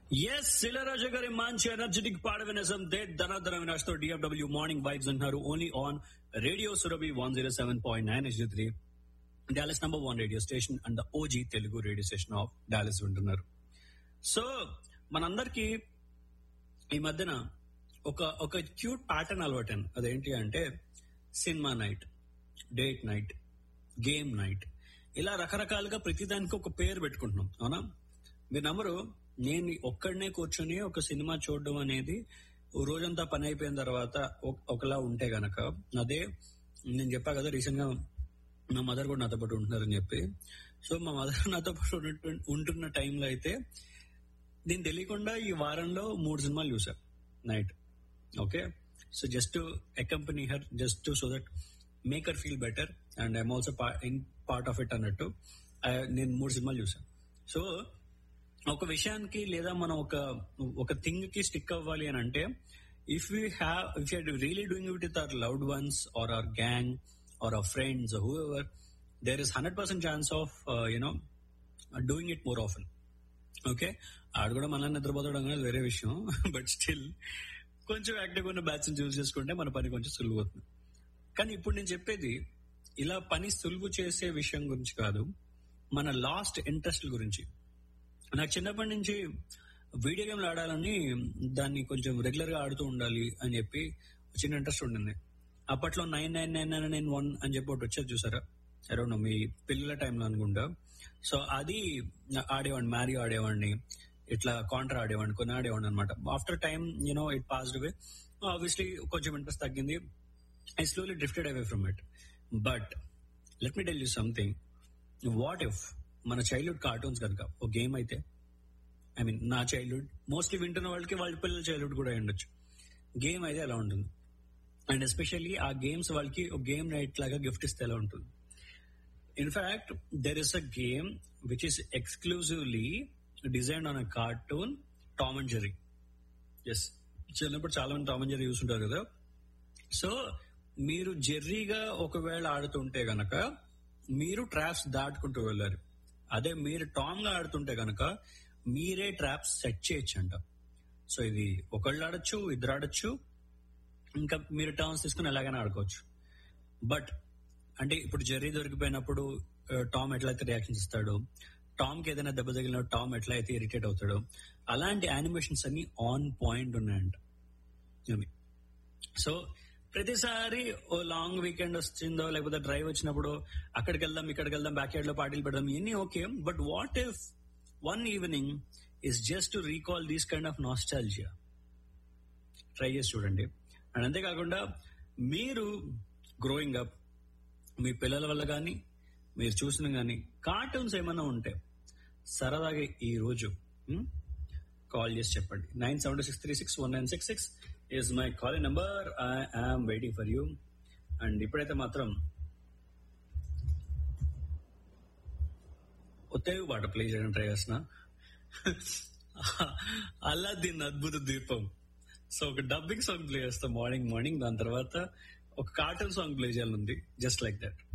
Yes శిలరాజు గారి మంచి energetic పాట వినసం దే ధనాధన వినాష్ తో డిఎఫ్డబ్ల్యూ మార్నింగ్ వైబ్స్ అంటున్నారు only on radio Surabhi one zero seven point nine S three Dallas number one radio station and the OG Telugu radio station of Dallas వింటున్నారు so మనందరికి ఈ మధ్యన ఒక ఒక క్యూట్ ప్యాటర్న్ అలవాటాను అదేంటి అంటే cinema night date night game night ఇలా రకరకాలుగా ప్రతిదానికి ఒక పేరు పెట్టుకుంటున్నాం అవునా మీరు నమ్మరు నేను ఒక్కడనే కూర్చొని ఒక సినిమా చూడడం అనేది ఓ రోజంతా పని అయిపోయిన తర్వాత ఒక- ఒకలా ఉంటే గనక అదే నేను చెప్పా కదా రీసెంట్ గా మా మదర్ కూడా నాతో పాటు ఉంటున్నారని చెప్పి సో మా మదర్ నాతో పాటు ఉన్నట్టు- ఉంటున్న టైంలో అయితే నేను తెలియకుండా ఈ వారంలో మూడు సినిమాలు చూసా night okay so just accompany her just so that make her feel better and I'm also in part of it అన్నట్టు I- నేను మూడు సినిమాలు చూసాను సో ఒక విషయానికి లేదా మనం ఒక ఒక థింగ్ కి స్టిక్ అవ్వాలి అని అంటే if you have if you really doing it with our loved ones or our gang or our friends whoever there is hundred percent chance of you know doing it more often okay ఆడు కూడా మనల్ని నిద్రపోతాడు అనేది వేరే విషయం but still కొంచెం active ఉన్న batch choose చేసుకుంటే మన పని కొంచెం సులువు అవుతుంది కానీ ఇప్పుడు నేను చెప్పేది ఇలా పని సులువు చేసే విషయం గురించి కాదు మన లాస్ట్ ఇంట్రెస్ట్ గురించి నాకు చిన్నప్పటి నుంచి వీడియో గేమ్లు ఆడాలని దాన్ని కొంచెం రెగ్యులర్ గా ఆడుతూ ఉండాలి అని చెప్పి చిన్న ఇంట్రెస్ట్ ఉండింది అప్పట్లో nine nine nine nine nine one అని చెప్పి ఒకటి వచ్చేది చూసారా అరౌండ్ మీ పిల్లల టైంలో అనుకుంటా సో అది ఆడేవాడిని మ్యారీ ఆడేవాడిని ఇట్లా కాంట్రా ఆడేవాడిని కొన్ని ఆడేవాడిని అనమాట after time you know it passed away obviously కొంచెం ఇంట్రెస్ట్ తగ్గింది I slowly drifted away from it but let me tell you something what if మన చైల్డ్హుడ్ కార్టూన్స్ కనుక ఒక గేమ్ అయితే ఐ మీన్ నా చైల్డ్హుడ్ మోస్ట్లీ వింటున్న వాళ్ళకి వాళ్ళ పిల్లల చైల్డ్హుడ్ కూడా అయి ఉండొచ్చు గేమ్ అయితే ఎలా ఉంటుంది అండ్ ఎస్పెషల్లీ ఆ గేమ్స్ వాళ్ళకి ఒక గేమ్ నైట్ లాగా గిఫ్ట్ ఇస్తే ఎలా ఉంటుంది in fact there is a game which is exclusively design on a cartoon Tom and Jerry yes చిన్నప్పుడు చాలా మంది టామ్ అండ్ జెరీ చూస్తుంటారు కదా సో మీరు జెర్రీగా ఒకవేళ ఆడుతుంటే గనక మీరు ట్రాప్స్ దాటుకుంటూ వెళ్ళారు అదే మీరు టామ్ గా ఆడుతుంటే గనక మీరే ట్రాప్స్ సెట్ చేయొచ్చు అంట సో ఇది ఒకళ్ళు ఆడొచ్చు ఇద్దరు ఆడొచ్చు ఇంకా మీరు టర్న్స్ తీసుకుని ఎలాగైనా ఆడుకోవచ్చు బట్ అంటే ఇప్పుడు జెర్రీ దొరికిపోయినప్పుడు ఆ, టామ్ ఎట్లయితే రియాక్షన్స్ ఇస్తాడు టామ్ కి ఏదైనా దెబ్బ తగిలిన టామ్ ఎట్లా అయితే ఇరిటేట్ అవుతాడో అలాంటి యానిమేషన్స్ అన్ని ఆన్ పాయింట్ ఉన్నాయంట ఇవి. సో ప్రతిసారి ఓ లాంగ్ వీకెండ్ వచ్చిందో లేకపోతే డ్రైవ్ వచ్చినప్పుడు అక్కడికి వెళ్దాం ఇక్కడికి వెళ్దాం బ్యాక్ యార్డ్ లో పార్టీలు పెడదాం ఇవన్నీ okay but what if one evening is just to recall these kind of nostalgia try చేసి చూడండి అండ్ అంతేకాకుండా మీరు గ్రోయింగ్ అప్ మీ పిల్లల వల్ల కానీ మీరు చూసిన కానీ కార్టూన్స్ ఏమైనా ఉంటే సరదాగా ఈ రోజు కాల్ చేసి చెప్పండి nine seven six three six one nine six six is my call number I'm waiting for you and ఇప్పుడైతే మాత్రం ఒత్తే పాట ప్లే చేయడం ట్రై చేసిన అల్లాద్దీన్ అద్భుత దీపం సో ఒక డబ్బింగ్ సాంగ్ ప్లే చేస్తాం మార్నింగ్ మార్నింగ్ దాని తర్వాత ఒక కార్టూన్ సాంగ్ ప్లే చేయాలని ఉంది జస్ట్ లైక్ దట్